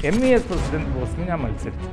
M E S president പോസ്റ്റിന് ഞാൻ മത്സരിച്ചു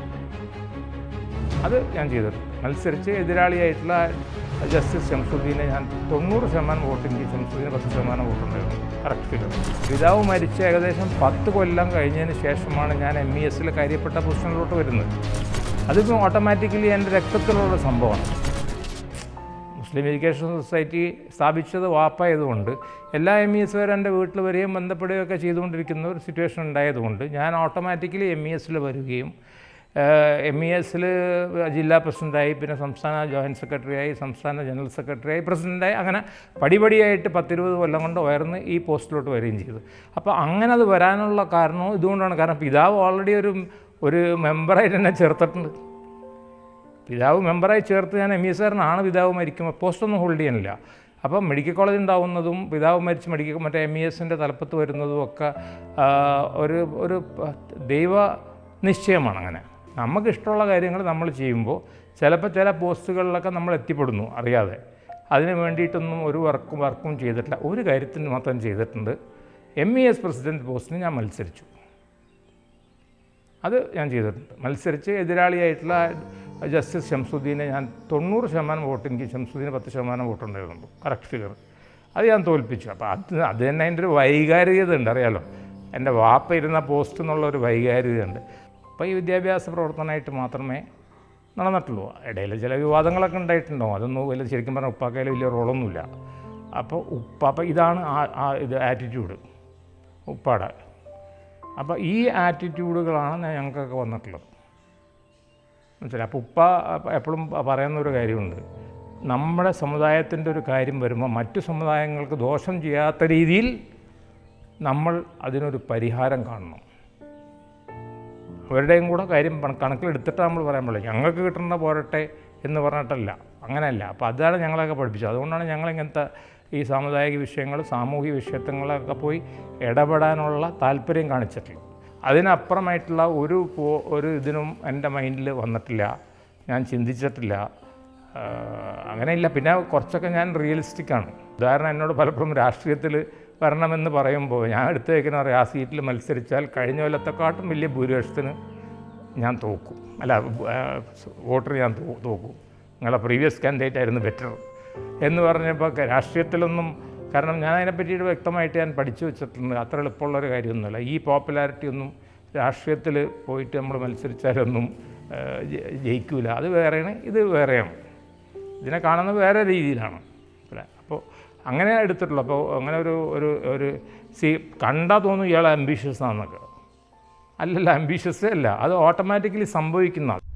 അത് ഞാൻ ചെയ്തിട്ടുണ്ട് മത്സരിച്ച് എതിരാളിയായിട്ടുള്ള ജസ്റ്റിസ് ശംസുദ്ദീനെ ഞാൻ തൊണ്ണൂറ് ശതമാനം വോട്ടെങ്കിൽ ശംസുദ്ദീന് പത്ത് ശതമാനം വോട്ടുണ്ടായിരുന്നു കറക്റ്റ് ഫിഗർ പിതാവ് മരിച്ച ഏകദേശം പത്ത് കൊല്ലം കഴിഞ്ഞതിന് ശേഷമാണ് ഞാൻ എം ഇ എസിലെ കാര്യപ്പെട്ട പൊസിഷനിലോട്ട് വരുന്നത് അതിപ്പോൾ ഓട്ടോമാറ്റിക്കലി എൻ്റെ രക്തത്തിലുള്ള സംഭവമാണ് മുസ്ലിം എഡ്യൂക്കേഷൻ സൊസൈറ്റി സ്ഥാപിച്ചത് വാപ്പായതുകൊണ്ട് എല്ലാ എം ഇ എസ് എൻ്റെ വീട്ടിൽ വരികയും ബന്ധപ്പെടുകയൊക്കെ ചെയ്തുകൊണ്ടിരിക്കുന്ന ഒരു സിറ്റുവേഷൻ ഉണ്ടായതുകൊണ്ട് ഞാൻ ഓട്ടോമാറ്റിക്കലി എം ഇ എസിൽ വരികയും എം ഇ എസിൽ ജില്ലാ പ്രസിഡൻ്റായി പിന്നെ സംസ്ഥാന ജോയിൻറ്റ് സെക്രട്ടറിയായി സംസ്ഥാന ജനറൽ സെക്രട്ടറിയായി പ്രസിഡൻ്റായി അങ്ങനെ പടിപടിയായിട്ട് പത്തിരുപത് കൊല്ലം കൊണ്ട് ഉയർന്ന് ഈ പോസ്റ്റിലോട്ട് വരികയും ചെയ്തു അപ്പോൾ അങ്ങനെ അത് വരാനുള്ള കാരണവും ഇതുകൊണ്ടാണ് കാരണം പിതാവ് ഓൾറെഡി ഒരു ഒരു മെമ്പറായിട്ട് എന്നെ ചേർത്തിട്ടുണ്ട് പിതാവ് മെമ്പറായി ചേർത്ത് ഞാൻ എം ഇ സാറിനാണ് പിതാവ് മരിക്കുമ്പോൾ പോസ്റ്റൊന്നും ഹോൾഡ് ചെയ്യാനില്ല അപ്പം മെഡിക്കൽ കോളേജ് ഉണ്ടാവുന്നതും പിതാവ് മരിച്ച് മെഡിക്കൽ മറ്റേ എം ഇ എസിൻ്റെ തലപ്പത്ത് വരുന്നതും ഒക്കെ ആ, ഒരു ഒരു പ- ദൈവ നിശ്ചയമാണ് അങ്ങനെ നമുക്ക് ഇഷ്ടമുള്ള കാര്യങ്ങൾ നമ്മൾ ചെയ്യുമ്പോൾ ചിലപ്പോൾ ചില പോസ്റ്റുകളിലൊക്കെ നമ്മൾ എത്തിപ്പെടുന്നു അറിയാതെ അതിന് വേണ്ടിയിട്ടൊന്നും ഒരു വർക്കും വർക്കും ചെയ്തിട്ടില്ല ഒരു കാര്യത്തിന് മാത്രം ചെയ്തിട്ടുണ്ട് എം ഇ എസ് പ്രസിഡൻറ്റ് പോസ്റ്റിന് ഞാൻ മത്സരിച്ചു അത് ഞാൻ ചെയ്തിട്ടുണ്ട് മത്സരിച്ച് എതിരാളിയായിട്ടുള്ള ജസ്റ്റിസ് ശംസുദ്ദീനെ ഞാൻ തൊണ്ണൂറ് ശതമാനം വോട്ട് എനിക്ക് ശംസുദ്ദീന് പത്ത് ശതമാനം വോട്ടുണ്ടായിരുന്നു കറക്റ്റ് ഫിഗർ അത് ഞാൻ തോൽപ്പിച്ചു അപ്പോൾ അത് അത് തന്നെ അതിൻ്റെ ഒരു വൈകാരികത ഉണ്ട് അറിയാലോ എൻ്റെ വാപ്പ ഇരുന്ന പോസ്റ്റ് എന്നുള്ള ഒരു വൈകാരികതയുണ്ട് അപ്പോൾ ഈ വിദ്യാഭ്യാസ പ്രവർത്തനമായിട്ട് മാത്രമേ നടന്നിട്ടുള്ളൂ ഇടയിൽ ചില വിവാദങ്ങളൊക്കെ ഉണ്ടായിട്ടുണ്ടാവും അതൊന്നും വലിയ ശരിക്കും പറഞ്ഞാൽ ഉപ്പാക്കയിൽ വലിയ റോളൊന്നുമില്ല അപ്പോൾ ഉപ്പാപ്പ ഇതാണ് ആ- ആ ഇത് ആറ്റിറ്റ്യൂഡ് ഉപ്പാടെ അപ്പോൾ ഈ ആറ്റിറ്റ്യൂഡുകളാണ് ഞങ്ങൾക്കൊക്കെ വന്നിട്ടുള്ളത് മനസ്സിലായി അപ്പോൾ ഉപ്പ എപ്പോഴും പറയുന്ന ഒരു കാര്യമുണ്ട് നമ്മുടെ സമുദായത്തിൻ്റെ ഒരു കാര്യം വരുമ്പോൾ മറ്റു സമുദായങ്ങൾക്ക് ദോഷം ചെയ്യാത്ത രീതിയിൽ നമ്മൾ അതിനൊരു പരിഹാരം കാണണം അവരുടെയും കൂടെ കാര്യം പണ- കണക്കിലെടുത്തിട്ട് നമ്മൾ പറയാൻ പാടില്ല ഞങ്ങൾക്ക് കിട്ടേണ്ട പോരട്ടെ എന്ന് പറഞ്ഞിട്ടല്ല അങ്ങനെയല്ല അപ്പോൾ അതാണ് ഞങ്ങളൊക്കെ പഠിപ്പിച്ചത് അതുകൊണ്ടാണ് ഞങ്ങൾ ഇങ്ങനത്തെ ഈ സാമുദായിക വിഷയങ്ങൾ സാമൂഹിക വിഷയങ്ങളൊക്കെ പോയി ഇടപെടാനുള്ള താല്പര്യം കാണിച്ചിട്ടുള്ളത് അതിനപ്പുറമായിട്ടുള്ള ഒരു പോ- ഒരു ഇതിനും എൻ്റെ മൈൻഡിൽ വന്നിട്ടില്ല ഞാൻ ചിന്തിച്ചിട്ടില്ല ആഹ് അങ്ങനെയില്ല പിന്നെ കുറച്ചൊക്കെ ഞാൻ റിയലിസ്റ്റിക്കാണ് ഉദാഹരണം എന്നോട് പലപ്പോഴും രാഷ്ട്രീയത്തിൽ വരണമെന്ന് പറയുമ്പോൾ ഞാൻ എടുത്തു വയ്ക്കുന്ന പറയാം ആ സീറ്റിൽ മത്സരിച്ചാൽ കഴിഞ്ഞ കൊല്ലത്തെക്കാട്ടും വലിയ ഭൂരിപക്ഷത്തിന് ഞാൻ തോക്കും അല്ല വോട്ടർ ഞാൻ തോ- തോക്കും നിങ്ങളെ പ്രീവിയസ് കാൻഡിഡേറ്റ് ആയിരുന്നു ബെറ്റർ എന്ന് പറഞ്ഞപ്പോൾ ക- രാഷ്ട്രീയത്തിലൊന്നും കാരണം ഞാൻ അതിനെ പറ്റിയിട്ട് വ്യക്തമായിട്ട് ഞാൻ പഠിച്ചു വെച്ചിട്ടുണ്ട് അത്ര എളുപ്പമുള്ളൊരു കാര്യമൊന്നുമല്ല ഈ പോപ്പുലാരിറ്റി ഒന്നും രാഷ്ട്രീയത്തിൽ പോയിട്ട് നമ്മൾ മത്സരിച്ചാലൊന്നും ആ, ജ- ജയിക്കൂല അത് വേറെയാണ് ഇത് വേറെയാണ് ഇതിനെ കാണുന്നത് വേറെ രീതിയിലാണ് അല്ലേ അപ്പോൾ അങ്ങനെ എടുത്തിട്ടുള്ളൂ അപ്പോൾ അങ്ങനെ ഒരു ഒരു ഒരു സി കണ്ടാൽ തോന്നും ഇയാൾ അംബീഷ്യസ് ആണെന്നൊക്കെ അല്ലല്ല അംബീഷ്യസ് അല്ല അത് ഓട്ടോമാറ്റിക്കലി സംഭവിക്കുന്ന